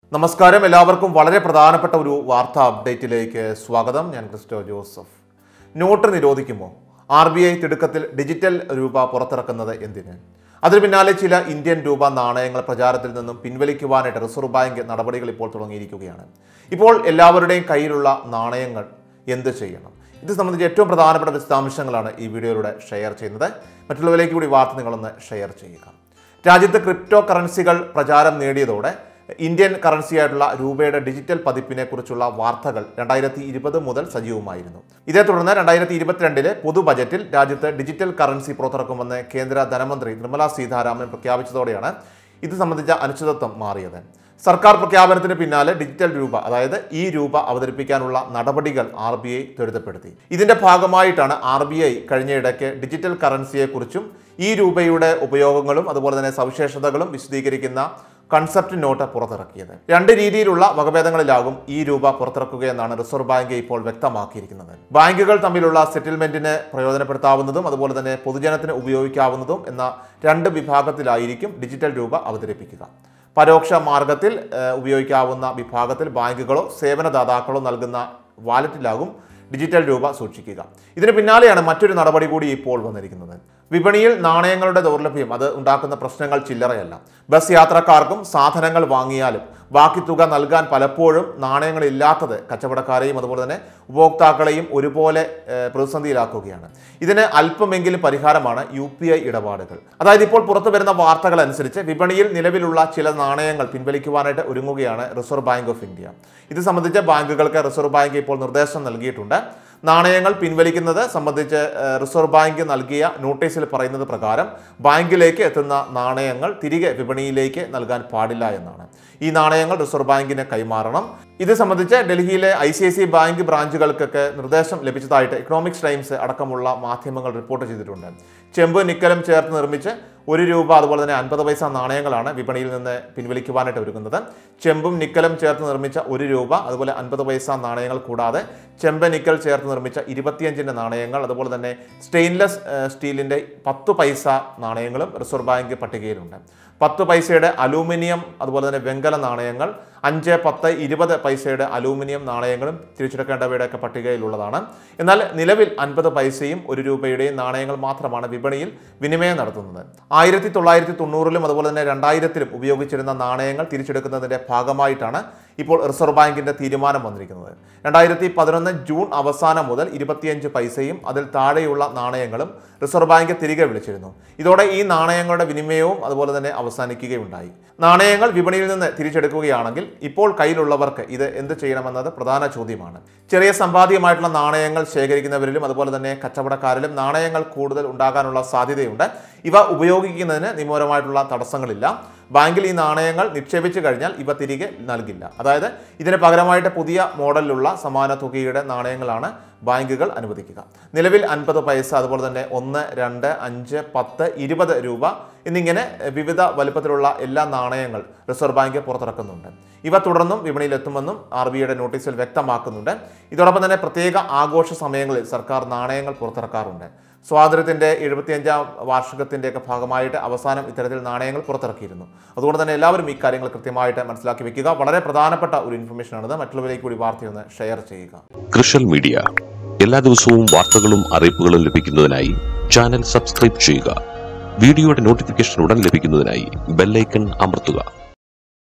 നമസ്കാരം എല്ലാവർക്കും വളരെ പ്രധാനപ്പെട്ട ഒരു വാർത്താ അപ്ഡേറ്റിലേക്ക് സ്വാഗതം ഞാൻ ക്രിസ്റ്റോ ജോസഫ് നോട്ട് നിരോധിക്കുമോ ആർ ബി ഐ തിടുക്കത്തിൽ ഡിജിറ്റൽ രൂപ പുറത്തിറക്കുന്നത് എന്തിന് അതിന് പിന്നാലെ ചില ഇന്ത്യൻ രൂപ നാണയങ്ങൾ പ്രചാരത്തിൽ നിന്നും പിൻവലിക്കുവാനായിട്ട് റിസർവ് ബാങ്ക് നടപടികൾ ഇപ്പോൾ തുടങ്ങിയിരിക്കുകയാണ് ഇപ്പോൾ എല്ലാവരുടെയും കയ്യിലുള്ള നാണയങ്ങൾ എന്ത് ചെയ്യണം ഇത് സംബന്ധിച്ച് ഏറ്റവും പ്രധാനപ്പെട്ട വിശദാംശങ്ങളാണ് ഈ വീഡിയോയിലൂടെ ഷെയർ ചെയ്യുന്നത് മറ്റുള്ളവരിലേക്ക് കൂടി വാർത്ത നിങ്ങളൊന്ന് ഷെയർ ചെയ്യുക രാജ്യത്ത് ക്രിപ്റ്റോ കറൻസികൾ പ്രചാരം നേടിയതോടെ ഇന്ത്യൻ കറൻസിയായിട്ടുള്ള രൂപയുടെ ഡിജിറ്റൽ പതിപ്പിനെ കുറിച്ചുള്ള വാർത്തകൾ രണ്ടായിരത്തി ഇരുപത് മുതൽ സജീവമായിരുന്നു ഇതേ തുടർന്ന് രണ്ടായിരത്തി ഇരുപത്തിരണ്ടിലെ പൊതു ബജറ്റിൽ രാജ്യത്ത് ഡിജിറ്റൽ കറൻസി പുറത്തിറക്കുമെന്ന് കേന്ദ്ര ധനമന്ത്രി നിർമ്മല സീതാരാമൻ പ്രഖ്യാപിച്ചതോടെയാണ് ഇത് സംബന്ധിച്ച അനിശ്ചിതത്വം മാറിയത് സർക്കാർ പ്രഖ്യാപനത്തിന് പിന്നാലെ ഡിജിറ്റൽ രൂപ അതായത് ഈ രൂപ അവതരിപ്പിക്കാനുള്ള നടപടികൾ ആർ ബി ഐ ത്വരിതപ്പെടുത്തി ഇതിന്റെ ഭാഗമായിട്ടാണ് ആർ ബി ഐ കഴിഞ്ഞയിടയ്ക്ക് ഡിജിറ്റൽ കറൻസിയെക്കുറിച്ചും ഈ രൂപയുടെ ഉപയോഗങ്ങളും അതുപോലെ തന്നെ സവിശേഷതകളും വിശദീകരിക്കുന്ന കൺസെപ്റ്റ് നോട്ട് പുറത്തിറക്കിയത് രണ്ട് രീതിയിലുള്ള വകഭേദങ്ങളിലാകും ഈ രൂപ പുറത്തിറക്കുകയെന്നാണ് റിസർവ് ബാങ്ക് ഇപ്പോൾ വ്യക്തമാക്കിയിരിക്കുന്നത് ബാങ്കുകൾ തമ്മിലുള്ള സെറ്റിൽമെന്റിന് പ്രയോജനപ്പെടുത്താവുന്നതും അതുപോലെ തന്നെ പൊതുജനത്തിന് ഉപയോഗിക്കാവുന്നതും എന്ന രണ്ട് വിഭാഗത്തിലായിരിക്കും ഡിജിറ്റൽ രൂപ അവതരിപ്പിക്കുക പരോക്ഷ മാർഗത്തിൽ ഏഹ്, ഉപയോഗിക്കാവുന്ന വിഭാഗത്തിൽ ബാങ്കുകളോ സേവനദാതാക്കളോ നൽകുന്ന വാലറ്റിലാകും ഡിജിറ്റൽ രൂപ സൂക്ഷിക്കുക ഇതിന് പിന്നാലെയാണ് മറ്റൊരു നടപടി കൂടി ഇപ്പോൾ വന്നിരിക്കുന്നത് വിപണിയിൽ നാണയങ്ങളുടെ ദൗർലഭ്യം അത് ഉണ്ടാക്കുന്ന പ്രശ്നങ്ങൾ ചില്ലറയല്ല ബസ് യാത്രക്കാർക്കും സാധനങ്ങൾ വാങ്ങിയാലും ബാക്കി തുക നൽകാൻ പലപ്പോഴും നാണയങ്ങളില്ലാത്തത് കച്ചവടക്കാരെയും അതുപോലെ തന്നെ ഉപഭോക്താക്കളെയും ഒരുപോലെ ഏഹ്, പ്രതിസന്ധിയിലാക്കുകയാണ് ഇതിന് അല്പമെങ്കിലും പരിഹാരമാണ് യു പി ഐ ഇടപാടുകൾ അതായത് ഇപ്പോൾ പുറത്തു വരുന്ന വാർത്തകൾ അനുസരിച്ച് വിപണിയിൽ നിലവിലുള്ള ചില നാണയങ്ങൾ പിൻവലിക്കുവാനായിട്ട് ഒരുങ്ങുകയാണ് റിസർവ് ബാങ്ക് ഓഫ് ഇന്ത്യ ഇത് സംബന്ധിച്ച് ബാങ്കുകൾക്ക് റിസർവ് ബാങ്ക് ഇപ്പോൾ നിർദ്ദേശം നൽകിയിട്ടുണ്ട് നാണയങ്ങൾ പിൻവലിക്കുന്നത് സംബന്ധിച്ച് ഏഹ്, റിസർവ് ബാങ്ക് നൽകിയ നോട്ടീസിൽ പറയുന്നത് പ്രകാരം ബാങ്കിലേക്ക് എത്തുന്ന നാണയങ്ങൾ തിരികെ വിപണിയിലേക്ക് നൽകാൻ പാടില്ല എന്നാണ് ഈ നാണയങ്ങൾ റിസർവ് ബാങ്കിന് കൈമാറണം ഇത് സംബന്ധിച്ച് ഡൽഹിയിലെ I C I C bank ബ്രാഞ്ചുകൾക്കൊക്കെ നിർദ്ദേശം ലഭിച്ചതായിട്ട് ഇക്കണോമിക്സ് ടൈംസ് അടക്കമുള്ള മാധ്യമങ്ങൾ റിപ്പോർട്ട് ചെയ്തിട്ടുണ്ട് ചെമ്പ് നിക്കലും ചേർത്ത് നിർമ്മിച്ച് ഒരു രൂപ അതുപോലെ തന്നെ അൻപത് പൈസ നാണയങ്ങളാണ് വിപണിയിൽ നിന്ന് പിൻവലിക്കുവാനായിട്ട് ഒരുങ്ങുന്നത് ചെമ്പും നിക്കലും ചേർത്ത് നിർമ്മിച്ച ഒരു രൂപ അതുപോലെ അൻപത് പൈസ നാണയങ്ങൾ കൂടാതെ ചെമ്പ് നിക്കൽ ചേർത്ത് നിർമ്മിച്ച ഇരുപത്തിയഞ്ചിൻ്റെ നാണയങ്ങൾ അതുപോലെ തന്നെ സ്റ്റെയിൻലെസ് ഏഹ്, സ്റ്റീലിൻ്റെ പത്ത് പൈസ നാണയങ്ങളും റിസർവ് ബാങ്ക് പട്ടികയിലുണ്ട് പത്ത് പൈസയുടെ അലൂമിനിയം അതുപോലെ തന്നെ വെങ്കല നാണയങ്ങൾ അഞ്ച് പത്ത് ഇരുപത് പൈസയുടെ അലൂമിനിയം നാണയങ്ങളും തിരിച്ചെടുക്കേണ്ടവയുടെയൊക്കെ പട്ടികയിലുള്ളതാണ് എന്നാൽ നിലവിൽ അൻപത് പൈസയും ഒരു രൂപയുടെയും നാണയങ്ങൾ മാത്രമാണ് വിപണിയിൽ വിനിമയം നടത്തുന്നത് ആയിരത്തി തൊള്ളായിരത്തി തൊണ്ണൂറിലും അതുപോലെ തന്നെ രണ്ടായിരത്തിലും ഉപയോഗിച്ചിരുന്ന നാണയങ്ങൾ തിരിച്ചെടുക്കുന്നതിന്റെ ഭാഗമായിട്ടാണ് ഇപ്പോൾ റിസർവ് ബാങ്കിന്റെ തീരുമാനം വന്നിരിക്കുന്നത് രണ്ടായിരത്തി പതിനൊന്ന് ജൂൺ അവസാനം മുതൽ ഇരുപത്തിയഞ്ച് പൈസയും അതിൽ താഴെയുള്ള നാണയങ്ങളും റിസർവ് ബാങ്ക് തിരികെ വിളിച്ചിരുന്നു ഇതോടെ ഈ നാണയങ്ങളുടെ വിനിമയവും അതുപോലെ തന്നെ അവസാനിക്കുകയുണ്ടായി നാണയങ്ങൾ വിപണിയിൽ നിന്ന് തിരിച്ചെടുക്കുകയാണെങ്കിൽ ഇപ്പോൾ കയ്യിലുള്ളവർക്ക് ഇത് എന്ത് ചെയ്യണമെന്നത് പ്രധാന ചോദ്യമാണ് ചെറിയ സമ്പാദ്യമായിട്ടുള്ള നാണയങ്ങൾ ശേഖരിക്കുന്നവരിലും അതുപോലെ തന്നെ കച്ചവടക്കാരിലും നാണയങ്ങൾ കൂടുതൽ ഉണ്ടാകാനുള്ള സാധ്യതയുണ്ട് ഇവ ഉപയോഗിക്കുന്നതിന് നിയമപരമായിട്ടുള്ള തടസ്സങ്ങളില്ല ബാങ്കിൽ ഈ നാണയങ്ങൾ നിക്ഷേപിച്ചു കഴിഞ്ഞാൽ ഇവ തിരികെ നൽകില്ല അതായത് ഇതിന് പകരമായിട്ട് പുതിയ മോഡലിലുള്ള സമാന തുകയുടെ നാണയങ്ങളാണ് ബാങ്കുകൾ അനുവദിക്കുക നിലവിൽ അൻപത് പൈസ അതുപോലെ തന്നെ ഒന്ന് രണ്ട് അഞ്ച് പത്ത് ഇരുപത് രൂപ എന്നിങ്ങനെ വിവിധ വലുപ്പത്തിലുള്ള എല്ലാ നാണയങ്ങൾ റിസർവ് ബാങ്ക് പുറത്തിറക്കുന്നുണ്ട് ഇവ തുടർന്നും വിപണിയിലെത്തുമെന്നും ആർ ബി ഐയുടെ നോട്ടീസിൽ വ്യക്തമാക്കുന്നുണ്ട് ഇതോടൊപ്പം തന്നെ പ്രത്യേക ആഘോഷ സമയങ്ങളിൽ സർക്കാർ നാണയങ്ങൾ പുറത്തിറക്കാറുണ്ട് സ്വാതന്ത്ര്യത്തിന്റെ എഴുപത്തിയഞ്ചാം വാർഷികത്തിൻ്റെയൊക്കെ ഭാഗമായിട്ട് അവസാനം ഇത്തരത്തിൽ നാണയങ്ങൾ പുറത്തിറക്കിയിരുന്നു അതുകൊണ്ട് തന്നെ എല്ലാവരും ഈ കാര്യങ്ങൾ കൃത്യമായിട്ട് മനസ്സിലാക്കി വെക്കുക വളരെ പ്രധാനപ്പെട്ട ഒരു ഇൻഫർമേഷനാണിത് മറ്റുള്ളവരിലേക്ക് കൂടി വാർത്തയൊന്ന് ഷെയർ ചെയ്യുക കൃഷൽ മീഡിയ എല്ലാ ദിവസവും വാർത്തകളും അറിയിപ്പുകളും ലഭിക്കുന്നതിനായി ചാനൽ സബ്സ്ക്രൈബ് ചെയ്യുക വീഡിയോയുടെ നോട്ടിഫിക്കേഷൻ ഉടൻ ലഭിക്കുന്നതിനായി ബെല്ലൈക്കൺ അമർത്തുക